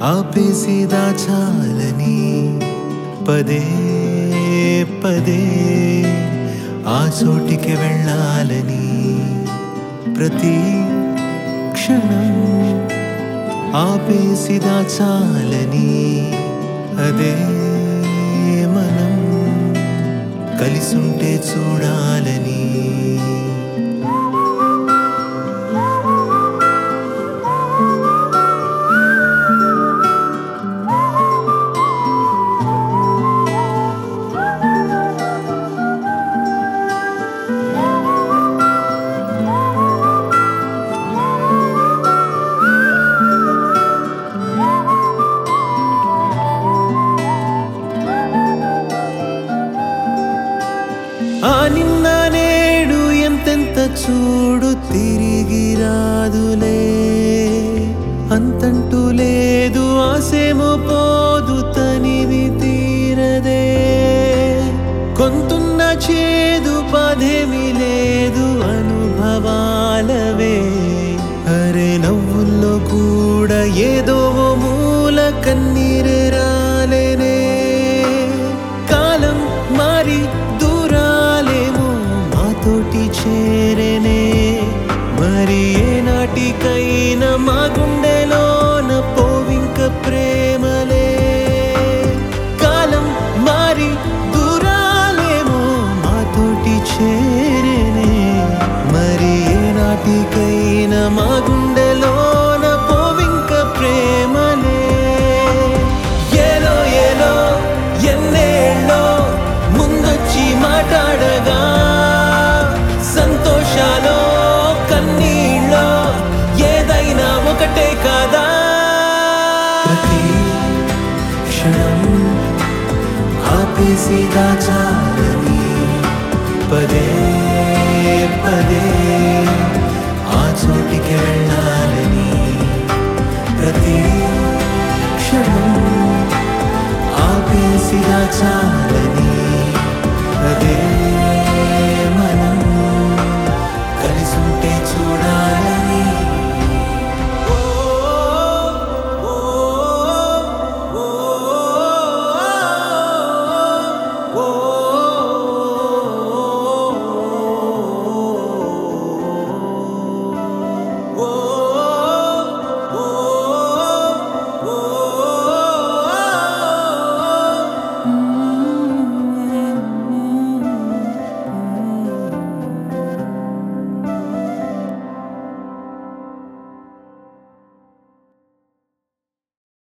ఆపేసి దాచాలని పదే పదే ఆ చోటికి వెళ్ళాలని ప్రతి క్షణం ఆపేసి దాచాలని అదే మనం కలిసుంటే చూడాలని ఆ నిన్న నేడు ఎంతెంత చూడు తిరిగి రాదులే అంతంటూ లేదు ఆసేమో పోదు తనివి తీరదే కొంతున్న చేదు పదేమి లేదు అనుభవాలవే అరే నవ్వుల్లో కూడా ఏదో ఓ మూల కన్నీరే రాలేనే కాలం మారి దూరాలేమో మాతోటి చేరేనే మరి ఏనాటికైనా మా గుండెలోన పోవింక ప్రేమలే కాలం మారి దూరాలేమో మాతోటి చేరేనే మరి ఏనాటికైనా మా గుండెలోన పోవింక ప్రేమలే ఏలో ఏలో ఎన్నేళ్ళో ముందొచ్చి మాట్లాడగా సంతోషాలో కన్నీళ్ళో ఏదైనా ఒకటే కాదా ప్రతి క్షణం ఆపేసి దాచాలని పదే పదే ఆ చోటికి వెళ్ళాలని ప్రతి క్షణం ఆపేసి దాచాలని